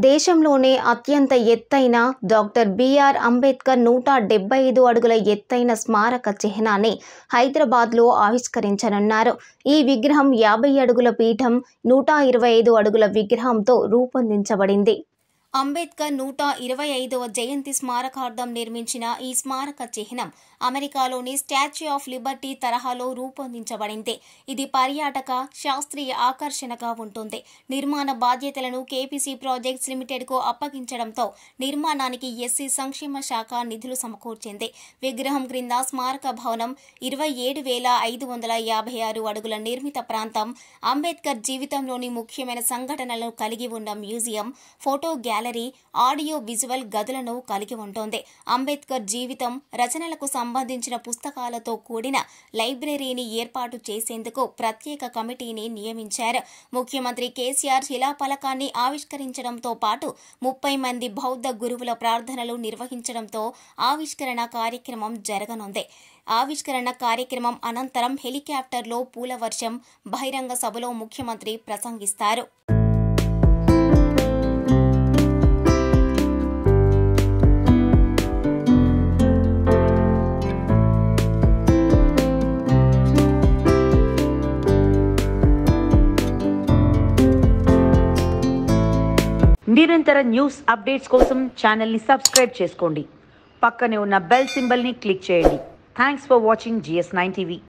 దేశంలోనే అత్యంత ఎత్తైన డాక్టర్ బిఆర్ అంబేద్కర్ నూట డెబ్బై ఐదు అడుగుల ఎత్తైన స్మారక చిహ్నాన్ని హైదరాబాద్లో ఆవిష్కరించనున్నారు ఈ విగ్రహం యాభై అడుగుల పీఠం నూట ఇరవై ఐదు అడుగుల విగ్రహంతో రూపొందించబడింది అంబేద్కర్ నూట ఇరవై ఐదవ జయంతి స్మారకార్థం నిర్మించిన ఈ స్మారక చిహ్నం అమెరికాలోని స్టాచ్యూ ఆఫ్ లిబర్టీ తరహాలో రూపొందించబడింది ఇది పర్యాటక శాస్త్రీయ ఆకర్షణగా ఉంటుంది నిర్మాణ బాధ్యతలను కేపీసీ ప్రాజెక్ట్స్ లిమిటెడ్ కు అప్పగించడంతో నిర్మాణానికి ఎస్సీ సంక్షేమ శాఖ నిధులు సమకూర్చింది విగ్రహం క్రింద స్మారక భవనం ఇరవై ఏడు వేల ఐదు వందల యాభై ఆరు అడుగుల నిర్మిత ప్రాంతం అంబేద్కర్ జీవితంలోని ముఖ్యమైన సంఘటనలను కలిగి ఉన్న museum photo gallery audio visual గదులను కలిగి ఉంటుంది అంబేద్కర్ జీవితం రచనలకు సంబంధించిన పుస్తకాలతో కూడిన లైబ్రరీని ఏర్పాటు చేసేందుకు ప్రత్యేక కమిటీని నియమించారు ముఖ్యమంత్రి కేసీఆర్ శిలాఫలకాన్ని ఆవిష్కరించడంతో పాటు ముప్పై మంది బౌద్ధ గురువుల ప్రార్థనలు నిర్వహించడంతో ఆవిష్కరణ కార్యక్రమం జరగనుంది ఆవిష్కరణ కార్యక్రమం అనంతరం హెలికాప్టర్లో పూల వర్షం బహిరంగ సభలో ముఖ్యమంత్రి ప్రసంగిస్తారు నిరంతర న్యూస్ అప్డేట్స్ కోసం ఛానల్ని సబ్స్క్రైబ్ చేసుకోండి పక్కనే ఉన్న బెల్ సింబల్ని క్లిక్ చేయండి thanks for watching GS nine TV